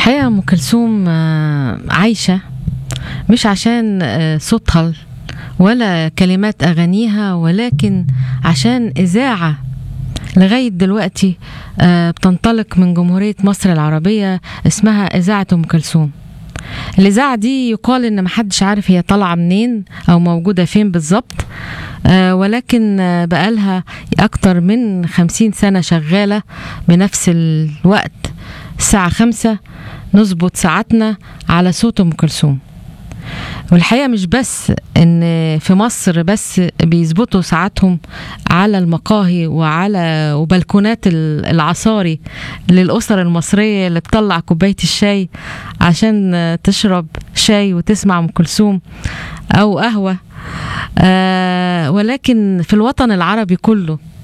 الحقيقة أم كلثوم آه، عايشة مش عشان آه، صوتها ولا كلمات أغانيها ولكن عشان إذاعة لغاية دلوقتي آه، بتنطلق من جمهورية مصر العربية اسمها إذاعة أم كلثوم الإذاعة دي يقال إن محدش عارف هي طالعة منين أو موجودة فين بالظبط آه، ولكن آه، بقالها أكتر من خمسين سنة شغالة بنفس الوقت الساعة خمسة نظبط ساعتنا على صوت أم كلثوم والحقيقة مش بس ان في مصر بس بيظبطوا ساعاتهم على المقاهي وعلى وبلكونات ال- العصاري للأسر المصرية اللي بتطلع كوباية الشاي عشان تشرب شاي وتسمع أم كلثوم أو قهوة آه ولكن في الوطن العربي كله